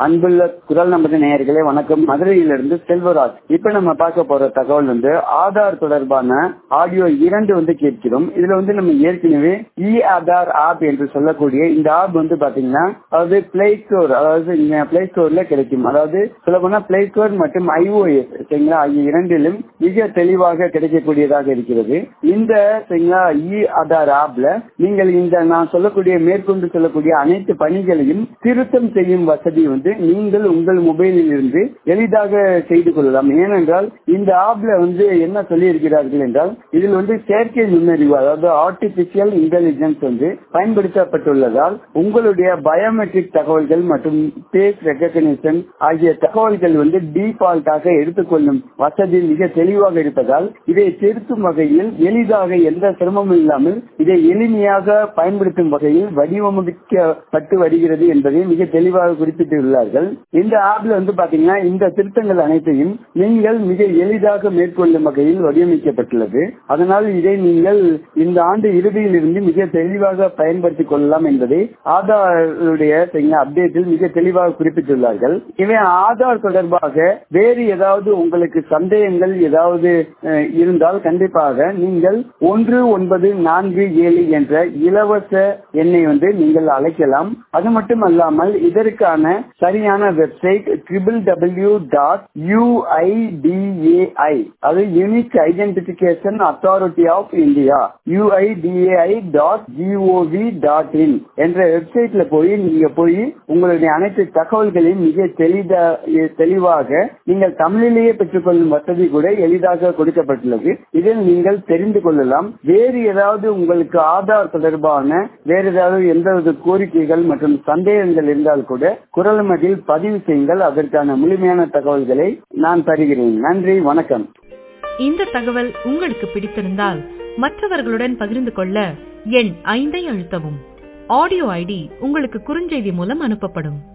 அன்புள்ள குரல் நமது நேயர்களே வணக்கம் மதுரையிலிருந்து செல்வராஜ் இப்ப நம்ம பார்க்க போற தகவல் வந்து ஆதார் தொடர்பான ஆடியோ இரண்டு வந்து கேட்கிறோம் இதுல வந்து நம்ம ஏற்கனவே இ ஆதார் ஆப் என்று சொல்லக்கூடிய இந்த ஆப் வந்து பாத்தீங்கன்னா அதாவது பிளே ஸ்டோர் அதாவது பிளே ஸ்டோர்ல கிடைக்கும் அதாவது சொல்ல போனா பிளே ஸ்டோர் மற்றும் ஐஓஎஸ் சரிங்களா ஆகிய இரண்டிலும் மிக தெளிவாக கிடைக்கக்கூடியதாக இருக்கிறது இந்த சரிங்களா இ ஆதார் ஆப்ல நீங்கள் இந்த நான் சொல்லக்கூடிய மேற்கொண்டு சொல்லக்கூடிய அனைத்து பணிகளையும் திருத்தம் செய்யும் வசதி வந்து நீங்கள் உங்கள் மொபைலில் இருந்து எளிதாக செய்து கொள்ளலாம் ஏனென்றால் இந்த ஆப்ல வந்து என்ன சொல்லி இருக்கிறார்கள் என்றால் இதில் வந்து செயற்கை நுண்ணறிவு அதாவது ஆர்டிபிஷியல் இன்டெலிஜென்ஸ் வந்து பயன்படுத்தப்பட்டுள்ளதால் உங்களுடைய பயோமெட்ரிக் தகவல்கள் மற்றும் பேஸ் ரெகக்னிஷன் ஆகிய தகவல்கள் வந்து டிஃபால்ட்டாக எடுத்துக்கொள்ளும் வசதி மிக தெளிவாக இருப்பதால் இதை திருத்தும் வகையில் எளிதாக எந்த சிரமமும் இல்லாமல் இதை எளிமையாக பயன்படுத்தும் வகையில் வடிவமைக்கப்பட்டு வருகிறது என்பதை மிக தெளிவாக குறிப்பிட்டுள்ளார்கள் இந்த ஆப்ல வந்து பாத்தீங்கன்னா இந்த திருத்தங்கள் அனைத்தையும் நீங்கள் மிக எளிதாக மேற்கொள்ளும் வகையில் வடிவமைக்கப்பட்டுள்ளது அதனால் இதை நீங்கள் இந்த ஆண்டு இறுதியில் இருந்து மிக தெளிவாக பயன்படுத்திக் கொள்ளலாம் என்பதை ஆதாருடைய அப்டேட்டில் மிக தெளிவாக குறிப்பிட்டுள்ளார்கள் இவை ஆதார் தொடர்பாக வேறு ஏதாவது உங்களுக்கு சந்தேகங்கள் ஏதாவது இருந்தால் கண்டிப்பாக நீங்கள் ஒன்று ஒன்பது நான்கு ஏழு என்ற இலவச எண்ணை வந்து நீங்கள் அழைக்கலாம் அது மட்டும் அல்லாமல் இதற்கான சரியான website triple W dot UIDAI அது unique identification authority of India UIDAI dot GOV dot in என்ற வெப்சைட்ல போய் நீங்க போய் உங்களுடைய அனைத்து தகவல்களையும் மிக தெளிதா தெளிவாக நீங்கள் தமிழிலேயே பெற்றுக்கொள்ளும் வசதி கூட எளிதாக கொடுக்கப்பட்டுள்ளது இதில் நீங்கள் தெரிந்து கொள்ளலாம் வேறு ஏதாவது உங்களுக்கு ஆதார் தொடர்பான வேறு ஏதாவது எந்த கோரிக்கைகள் மற்றும் சந்தேகங்கள் இருந்தால் கூட குரல் மதில் பதிவு செய்யுங்கள் அதற்கான முழுமையான தகவல்களை நான் தருகிறேன் நன்றி வணக்கம் இந்த தகவல் உங்களுக்கு பிடித்திருந்தால் மற்றவர்களுடன் பகிர்ந்து கொள்ள எண் ஐந்தை அழுத்தவும் ஆடியோ ஐடி உங்களுக்கு குறுஞ்செய்தி மூலம் அனுப்பப்படும்